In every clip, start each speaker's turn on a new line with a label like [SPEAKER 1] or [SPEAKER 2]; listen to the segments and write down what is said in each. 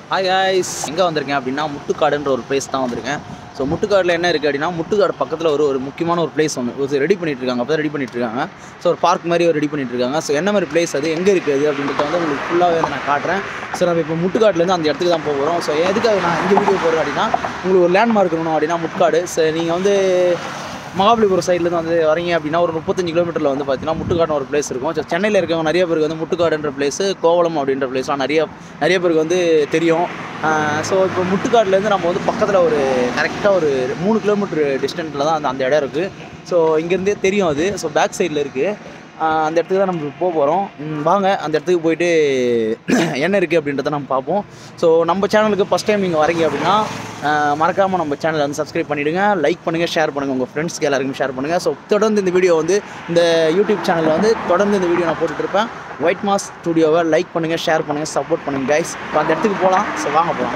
[SPEAKER 1] hi guys எங்கே வந்திருக்கேன் அப்படின்னா முட்டுக்காடுன்ற ஒரு பிளேஸ் தான் வந்திருக்கேன் ஸோ முட்டுக்காடில் என்ன இருக்குது அப்படின்னா முட்டுக்காடு பக்கத்தில் ஒரு ஒரு முக்கியமான ஒரு பிளேஸ் ஒன்று ஒரு ரெடி பண்ணிட்டு இருக்காங்க அப்போ ரெடி பண்ணிட்டு இருக்காங்க ஸோ ஒரு பார்க் மாதிரி ஒரு ரெடி பண்ணிட்டு இருக்காங்க ஸோ என்ன மாதிரி பிளேஸ் அது எங்கே இருக்குது அப்படின்றத வந்து உங்களுக்கு ஃபுல்லாகவே வந்து நான் காட்டுறேன் ஸோ நம்ம இப்போ முட்டுக்காட்டிலேருந்து அந்த இடத்துக்கு தான் போக போகிறோம் ஸோ எதுக்காக நான் இங்கே வீடியோ போகிறேன் அப்படின்னா உங்களுக்கு ஒரு லேண்ட்மார்க் இருக்கணும் அப்படின்னா முட்காடு ஸோ நீங்கள் வந்து மகாபலிபுரம் சைட்லேருந்து வந்து வரீங்க அப்படின்னா ஒரு முப்பத்தஞ்சு கிலோமீட்டரில் வந்து பார்த்தீங்கன்னா முட்டுக்காடுன்னு ஒரு பிளேஸ் இருக்கும் ஸோ சென்னையில் இருக்கவங்க நிறைய பேருக்கு வந்து முட்டுக்காடுன்ற பிளேஸு கோவளம் அப்படின்ற பிளேஸ்லாம் நிறைய நிறைய பேருக்கு வந்து தெரியும் ஸோ இப்போ முட்டுக்காடுலேருந்து நம்ம வந்து பக்கத்தில் ஒரு கரெக்டாக ஒரு மூணு கிலோமீட்டர் டிஸ்டன்ஸில் தான் அந்த அந்த இடம் இருக்குது ஸோ இங்கேருந்தே தெரியும் அது ஸோ பேக் சைடில் இருக்குது ஆஹ் அந்த இடத்துக்கு தான் நம்ம போக போகிறோம் வாங்க அந்த இடத்துக்கு போயிட்டு என்ன இருக்குது அப்படின்றத நம்ம பார்ப்போம் ஸோ நம்ம சேனலுக்கு ஃபஸ்ட் டைம் நீங்கள் வரீங்க அப்படின்னா மறக்காமல் நம்ம சேனலை வந்து சப்ஸ்கிரைப் பண்ணிவிடுங்க லைக் பண்ணுங்கள் ஷேர் பண்ணுங்கள் உங்கள் ஃப்ரெண்ட்ஸ்க்கு எல்லாருக்கும் ஷேர் பண்ணுங்கள் ஸோ தொடர்ந்து இந்த வீடியோ வந்து இந்த யூடியூப் சேனலில் வந்து தொடர்ந்து இந்த வீடியோ நான் போட்டுட்டு இருப்பேன் ஒயிட் மாஸ் ஸ்டுடியோவை லைக் பண்ணுங்கள் ஷேர் பண்ணுங்கள் சப்போர்ட் பண்ணுங்கள் கைஸ் இப்போ அந்த இடத்துக்கு போகலாம் ஸோ வாங்க போகலாம்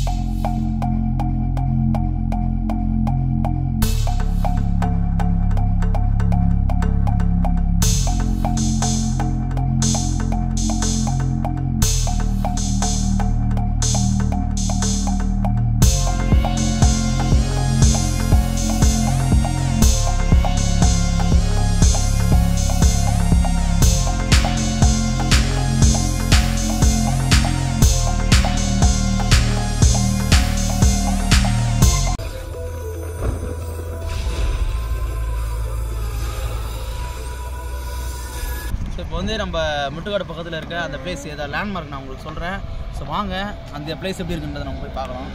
[SPEAKER 1] ஸோ இப்போ வந்து நம்ம முட்டுக்காடு பக்கத்தில் இருக்க அந்த பிளேஸ் ஏதாவது லேண்ட்மார்க் நான் உங்களுக்கு சொல்கிறேன் ஸோ வாங்க அந்த பிளேஸ் எப்படி இருக்குன்றதை நம்ம போய் பார்க்கலாம்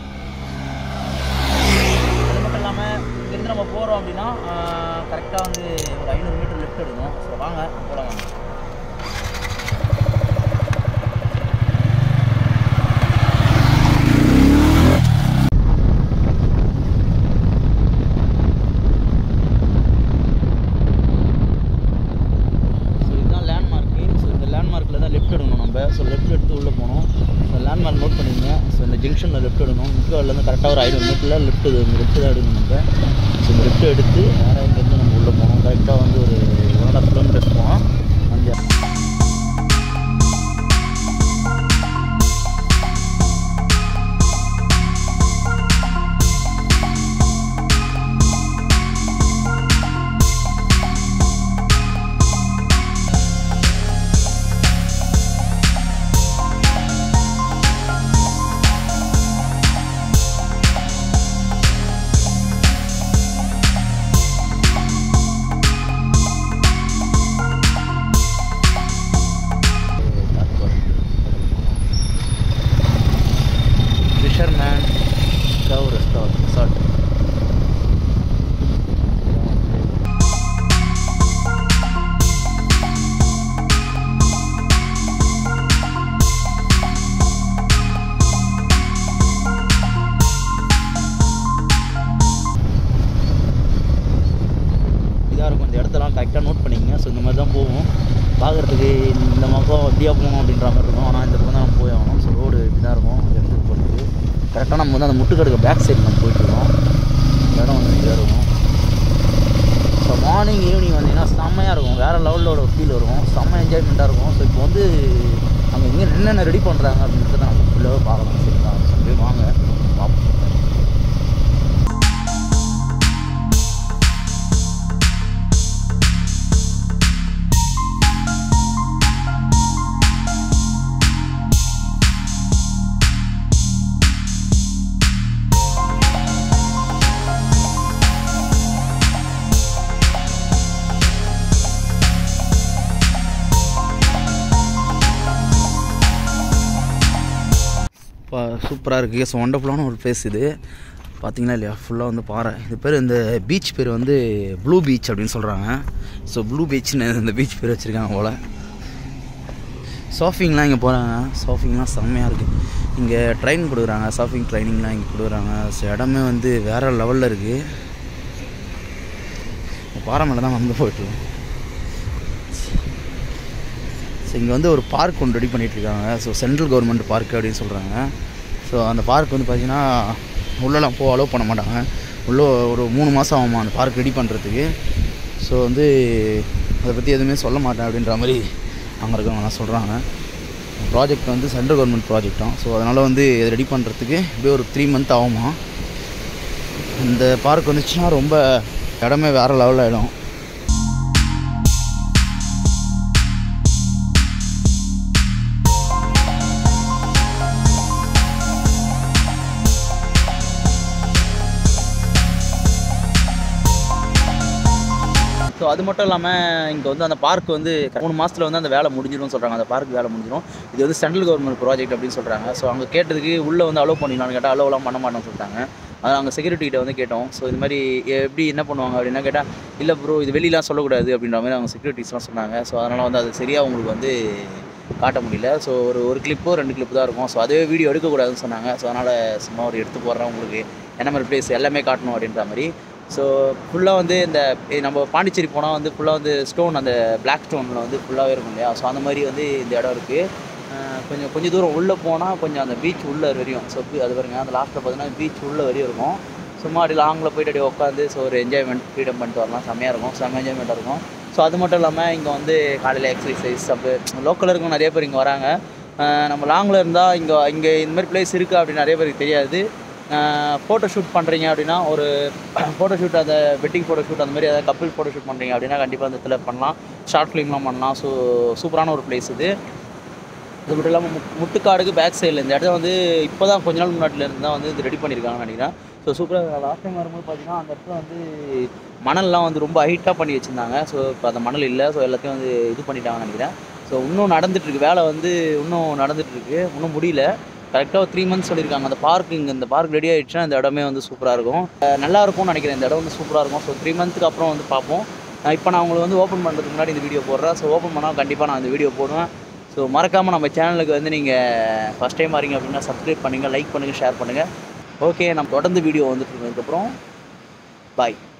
[SPEAKER 1] அது மட்டும் இல்லாமல் இங்கேருந்து நம்ம போகிறோம் அப்படின்னா கரெக்டாக வந்து ஒரு ஐநூறு மீட்டர் லெஃப்ட் எடுக்கும் ஸோ வாங்க போகலாம் வாங்க ஸோ இதுதான் லேண்ட்மார்க்கு ஸோ இந்த லேண்ட்மார்க்கில் தான் லெஃப்ட் எடுக்கணும் நம்ம ஸோ லெஃப்ட் எடுத்து உள்ளே போகணும் ஸோ லேண்ட்மார்க் நோட் பண்ணிக்கங்க ஸோ இந்த ஜங்ஷனில் லெஃப்ட் எடுக்கணும் முட்டுக்காடுலேருந்து கரெக்டாக ஒரு ஐநூறு மீட்டரில் லெஃப்ட் லெஃப்ட் தான் எடுக்கணும் நம்ம ஸோ இந்த லெஃப்ட் எடுத்து நேராக இங்கேருந்து நம்ம உள்ளே போகணும் கரெக்டாக வந்து ஒரு ஒன் அண்ட் ஆஃப் கிலோமீட்டர்ஸ் போகணும் அங்கே ஃபிஷர்மேன் கவ் ரெஸ்டார்ட் ரெசார்ட் இதாக இருக்கும் இந்த இடத்தெல்லாம் கரெக்டாக நோட் பண்ணிக்கங்க ஸோ இந்த மாதிரி தான் போவோம் பார்க்குறதுக்கு இந்த பக்கம் வண்டியாக போகணும் அப்படின்ற மாதிரி இருக்கும் ஆனால் இந்த பக்கம் தான் நம்ம போய் ஆகணும் ஸோ ரோடு இப்படி தான் இருக்கும் அந்த இடத்துக்கு போகிறதுக்கு கரெக்டாக நம்ம வந்து அந்த முட்டுக்கடுக்க பேக் சைடு நம்ம போயிட்டுருக்கோம் இந்த இடம் வந்து இதாக இருக்கும் ஸோ மார்னிங் ஈவினிங் வந்தீங்கன்னா செம்மையாக இருக்கும் வேறு லெவலோட ஒரு ஃபீல் வரும் செம்ம என்ஜாய்மெண்ட்டாக இருக்கும் ஸோ இப்போ வந்து அங்கே இங்கே என்னென்ன ரெடி பண்ணுறாங்க அப்படின்றத நம்ம ஃபுல்லாகவே பார்க்கலாம் சரிங்களா ஸோ அப்படியே வாங்க பார்ப்போம் சூப்பராக இருக்குது ஸோ ஒண்டர்ஃபுல்லான ஒரு பிளேஸ் இது பார்த்தீங்களா இல்லையா ஃபுல்லாக வந்து பாறை இது பேர் இந்த பீச் பேர் வந்து ப்ளூ பீச் அப்படின்னு சொல்கிறாங்க ஸோ ப்ளூ பீச்னு இந்த பீச் பேர் வச்சுருக்காங்க போல் சர்ஃபிங்லாம் இங்கே போகிறாங்க சர்ஃபிங்லாம் செம்மையாக இருக்குது இங்கே ட்ரைன் கொடுக்குறாங்க சர்ஃபிங் ட்ரைனிங்லாம் இங்கே கொடுக்குறாங்க ஸோ இடமே வந்து வேறு லெவலில் இருக்குது இந்த பாறை மேலே தான் வந்து போயிட்டுருக்கோம் ஸோ இங்கே வந்து ஒரு பார்க் ஒன்று ரெடி பண்ணிகிட்ருக்காங்க ஸோ சென்ட்ரல் கவர்மெண்ட் பார்க் அப்படின்னு சொல்கிறாங்க ஸோ அந்த பார்க் வந்து பார்த்திங்கன்னா உள்ளெல்லாம் போக அலோவ் பண்ண மாட்டாங்க உள்ளே ஒரு மூணு மாதம் ஆகுமா அந்த பார்க் ரெடி பண்ணுறதுக்கு ஸோ வந்து அதை பற்றி எதுவுமே சொல்ல மாட்டேன் அப்படின்ற மாதிரி அங்கே இருக்கவங்கலாம் சொல்கிறாங்க ப்ராஜெக்ட் வந்து சென்ட்ரல் கவர்மெண்ட் ப்ராஜெக்டாம் ஸோ அதனால் வந்து இதை ரெடி பண்ணுறதுக்கு இப்படியே ஒரு த்ரீ மந்த் ஆகுமா இந்த பார்க் வந்துச்சுன்னா ரொம்ப இடமே வேறு லெவலில் ஆகிடும் ஸோ அது மட்டும் இல்லாமல் இங்கே வந்து அந்த பார்க் வந்து மூணு மாதத்தில் வந்து அந்த வேலை முடிஞ்சிடும்னு சொல்கிறாங்க அந்த பார்க் வேலை முடிஞ்சிடும் இது வந்து சென்ட்ரல் கவர்மெண்ட் ப்ராஜெக்ட் அப்படின்னு சொல்கிறாங்க ஸோ அங்கே கேட்டதுக்கு உள்ளே வந்து அலோவ் பண்ணிடலாம்னு கேட்டால் அலோவெலாம் பண்ண மாட்டோம்னு சொல்லிட்டாங்க அது அங்கே செக்யூரிட்டி கிட்ட வந்து கேட்டோம் ஸோ இது மாதிரி எப்படி என்ன பண்ணுவாங்க அப்படின்னா கேட்டால் இல்லை ப்ரோ இது வெளியெலாம் சொல்லக்கூடாது அப்படின்ற மாதிரி அவங்க செக்யூரிட்டிஸ்லாம் சொன்னாங்க ஸோ அதனால் வந்து அது சரியாக உங்களுக்கு வந்து காட்ட முடியல ஸோ ஒரு ஒரு கிளிப்போ ரெண்டு கிளிப்பு தான் இருக்கும் ஸோ அதுவே வீடியோ எடுக்கக்கூடாதுன்னு சொன்னாங்க ஸோ அதனால் சும்மா ஒரு எடுத்து போடுறேன் உங்களுக்கு என்ன மாதிரி பிளேஸ் எல்லாமே காட்டணும் அப்படின்ற மாதிரி ஸோ ஃபுல்லாக வந்து இந்த இ- நம்ம பாண்டிச்சேரி போனால் வந்து ஃபுல்லாக வந்து ஸ்டோன் அந்த பிளாக் ஸ்டோனில் வந்து ஃபுல்லாகவே இருக்கும் இல்லையா ஸோ அந்த மாதிரி வந்து இந்த இடம் இருக்குது கொஞ்சம் கொஞ்சம் தூரம் உள்ளே போனால் கொஞ்சம் அந்த பீச் உள்ளே வரையும் ஸோ அது பாருங்க அந்த லாஸ்ட்டில் பார்த்தீங்கன்னா பீச் உள்ளே வரையும் இருக்கும் சும்மா அப்படி லாங்கில் போயிட்டு அப்படியே உட்காந்து ஸோ ஒரு என்ஜாய்மெண்ட் ஃப்ரீடம் பண்ணிட்டு வரலாம் செம்மையாக இருக்கும் செம்ம என்ஜாய்மெண்ட்டாக இருக்கும் ஸோ அது மட்டும் இல்லாமல் இங்கே வந்து காலையில் எக்ஸசைஸ் அப்போ லோக்கலில் இருக்கவங்க நிறைய பேர் இங்கே வராங்க அஹ் நம்ம லாங்கில் இருந்தால் இங்கே இங்கே இந்த மாதிரி பிளேஸ் இருக்குது அப்படின்னு நிறைய பேருக்கு தெரியாது ஃபோட்டோ ஷூட் பண்ணுறீங்க அப்படின்னா ஒரு ஃபோட்டோ ஷூட் அந்த வெட்டிங் ஃபோட்டோ ஷூட் அந்த மாதிரி ஏதாவது கப்பிள் ஃபோட்டோ ஷூட் பண்ணுறீங்க அப்படின்னா கண்டிப்பாக அந்த இடத்துல பண்ணலாம் ஷார்ட் ஃபிலிம்லாம் பண்ணலாம் ஸோ சூப்பரான ஒரு பிளேஸ் இது இது மட்டும் இல்லாமல் முட் முட்டுக்காடுக்கு பேக் சைடில் இந்த இடத்த வந்து இப்போ தான் கொஞ்ச நாள் முன்னாடில இருந்து தான் வந்து இது ரெடி பண்ணியிருக்காங்கன்னு நினைக்கிறேன் ஸோ சூப்பராக லாஸ்ட் டைம் வரும்போது பார்த்தீங்கன்னா அந்த இடத்துல வந்து மணல்லாம் வந்து ரொம்ப ஹைட்டாக பண்ணி வச்சுருந்தாங்க ஸோ இப்போ அந்த மணல் இல்லை ஸோ எல்லாத்தையும் வந்து இது பண்ணிட்டாங்கன்னு நினைக்கிறேன் ஸோ இன்னும் நடந்துட்டுருக்கு வேலை வந்து இன்னும் நடந்துட்டுருக்கு இன்னும் முடியல கரெக்டாக த்ரீ மந்த்ஸ் சொல்லியிருக்காங்க அந்த பார்க் இங்கே இந்த பார்க் ரெடி ஆகிடுச்சுன்னா இந்த இடமே வந்து சூப்பராக இருக்கும் அஹ் நல்லா இருக்கும்னு நினைக்கிறேன் இந்த இடம் வந்து சூப்பராக இருக்கும் ஸோ த்ரீ மந்த்துக்கு அப்புறம் வந்து பார்ப்போம் இப்போ நான் உங்களுக்கு வந்து ஓப்பன் பண்ணுறதுக்கு முன்னாடி இந்த வீடியோ போடுறேன் ஸோ ஓப்பன் பண்ணால் கண்டிப்பாக நான் இந்த வீடியோ போடுவேன் ஸோ மறக்காமல் நம்ம சேனலுக்கு வந்து நீங்கள் ஃபஸ்ட் டைம் வரீங்க அப்படின்னா சப்ஸ்கிரைப் பண்ணுங்கள் லைக் பண்ணுங்கள் ஷேர் பண்ணுங்கள் ஓகே நம்ம தொடர்ந்து வீடியோ வந்துட்டு இருந்ததுக்கப்புறம் பாய்